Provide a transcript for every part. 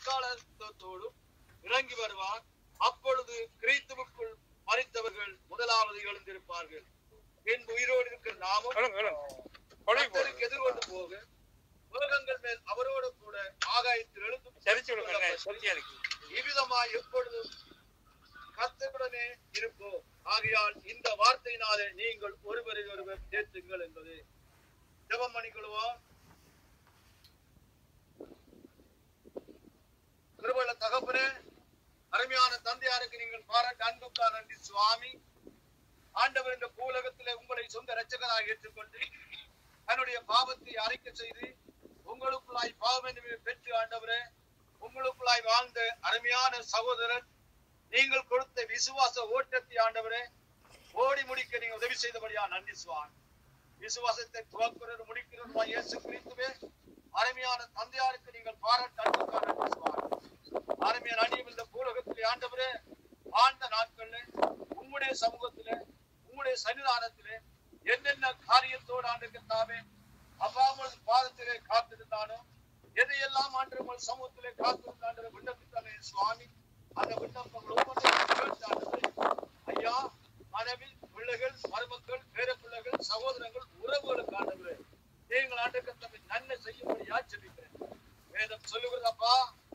எக்காலத்தோடும் இறங்கி வருவார் அப்பொழுது கிறிஸ்துவுக்குள் மறித்தவர்கள் முதலாவது எழுந்திருப்பார்கள் பின்பு உயிரோடு இருக்கிற நாமும் சொல்லுங்க சொல்லுங்க கொழுவி போடுங்க கர்த்தருக்கு எதிர்கொண்டு போக உலகங்கள் மேல் அவரோடு கூட ஆகாயத்தில் எழுந்து சரிச்சு விடுங்க சரியா இருக்கு இவ்விதமாய் எப்பொழுதும் கர்த்தருடனே இருப்போம் ஆகையால் இந்த வார்த்தையினாலே நீங்கள் ஒருவரை ஒருவர் சேர்த்துங்கள் என்பது ஜெபம் பண்ணிக்கொள்வோம் திருவள்ள தகப்பனே அருமையான தந்தையாருக்கு நீங்கள் பாராட்டு அன்புக்கா நன்றி சுவாமி ஆண்டவர் இந்த பூலகத்திலே உங்களை சொந்த இரட்சகராக ஏற்றுக்கொண்டு தன்னுடைய பாவத்தை அறிக்கை செய்து உங்களுக்குள்ளாய் பாவம் என்று பெற்று ஆண்டவரே உங்களுக்குள்ளாய் வாழ்ந்த அருமையான சகோதரன் நீங்கள் கொடுத்த விசுவாச ஓட்டத்தை ஆண்டவரே ஓடி முடிக்க நீங்க உதவி செய்தபடியா நன்றி சுவாமி விசுவாசத்தை துவக்குறது முடிக்கிறதுமா இயேசு கிறிஸ்துவே அருமையான தந்தையாருக்கு நீங்கள் பாராட்டு அன்புக்கா நன்றி சுவாமி அருமையான அடியும் இந்த பூலகத்திலே ஆண்டவரே ஆண்ட நாட்கள்ல உம்முடைய சமூகத்திலே உம்முடைய சன்னிதானத்திலே என்னென்ன காரியத்தோடு ஆண்டு கத்தாவே அப்பாமல் பாதத்திலே காத்திருந்தானோ எதையெல்லாம் ஆண்டு உங்கள் சமூகத்திலே காத்திருந்தாண்டு விண்ணப்பித்தானே சுவாமி அந்த விண்ணப்பங்கள் ஒவ்வொன்றையும் கேட்டு ஆண்டவரே, ஐயா மனைவி பிள்ளைகள் மருமக்கள் பேர பிள்ளைகள் சகோதரங்கள் உறவுகளுக்கு ஆண்டவரே நீங்கள் ஆண்டு கத்தவை நன்மை செய்யும்படி யாச்சரிக்கிறேன் வேதம் சொல்லுகிறதப்பா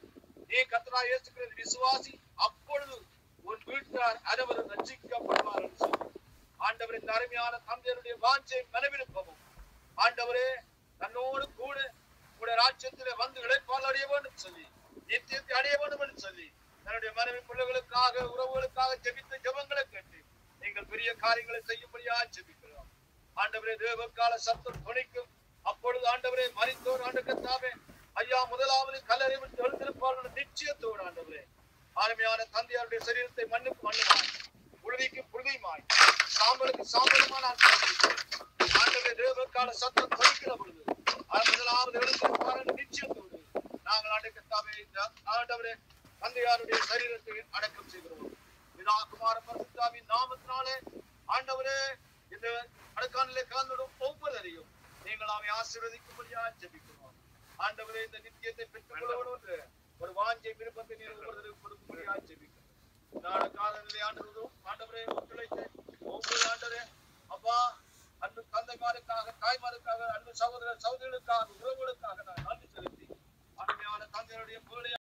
நீ கத்தரா இயேசுகிறது விசுவாசி அப்பொழுது உன் வீட்டார் அனைவரும் ரட்சிக்கப்படுவார் என்று சொல்லி ஆண்டவர் இந்த அருமையான தந்தையருடைய வாஞ்சை மனவிருப்பமும் ஆண்டவரே தன்னோடு கூட உடைய ராஜ்யத்திலே வந்து இழைப்பால் அடைய வேண்டும் சொல்லி நித்தியத்தை அடைய வேண்டும் என்று சொல்லி தன்னுடைய மனைவி பிள்ளைகளுக்காக உறவுகளுக்காக ஜெபித்த ஜெபங்களை கேட்டு நீங்கள் பெரிய காரியங்களை செய்யும்படியா ஜெபிக்கிறோம் ஆண்டவரே தேவக்கால சத்தம் துணிக்கும் அப்பொழுது ஆண்டவரே மறித்தோர் ஆண்டு கத்தாவே ஐயா முதலாவது கல்லறை விட்டு எழுந்திருப்பார்கள் நிச்சயத்தோடு ஆண்டவரே ஆளுமையான தந்தையாருடைய சரீரத்தை மண்ணுக்கு மண்ணுமாய் புழுதிக்கு புழுதியுமாய் சாம்பலுக்கு சாம்பலுமா நான் சமர்ப்பிக்கிறேன். ஆண்டவரே தேவக்கால சத்தம் துணிக்கிற பொழுது அவர் முதலாவது எழுந்திருப்பார்கள் நிச்சயத்தோடு நாங்கள் ஆண்டு கத்தாவே இந்த ஆண்டவரே தந்தையாருடைய சரீரத்தை அடக்கம் செய்கிறோம் பிதா குமார பரிசுத்தாவின் நாமத்தினாலே ஆண்டவரே இந்த அடக்கானிலே கலந்துடும் ஒவ்வொருவரையும் நீங்கள் அவை ஆசீர்வதிக்கும்படியா ஜெபிக்கிறோம் ஆண்டவரே இந்த நித்தியத்தை பெற்றுக் கொள்ள வேண்டும் என்று ஒரு வாஞ்சை விருப்பத்தை நீர் ஒவ்வொருவருக்கு கொடுக்கும்படியா ஜெபிக்கிறோம் நாடு காலநிலை ஆண்டவரும் ஆண்டவரே ஒத்துழைத்து ஒவ்வொரு ஆண்டவரே அப்பா அன்பு தந்தைமாருக்காக தாய்மாருக்காக அன்பு சகோதர சகோதரிகளுக்காக உறவுகளுக்காக நான் நன்றி செலுத்தி அருமையான தந்தையுடைய பிள்ளை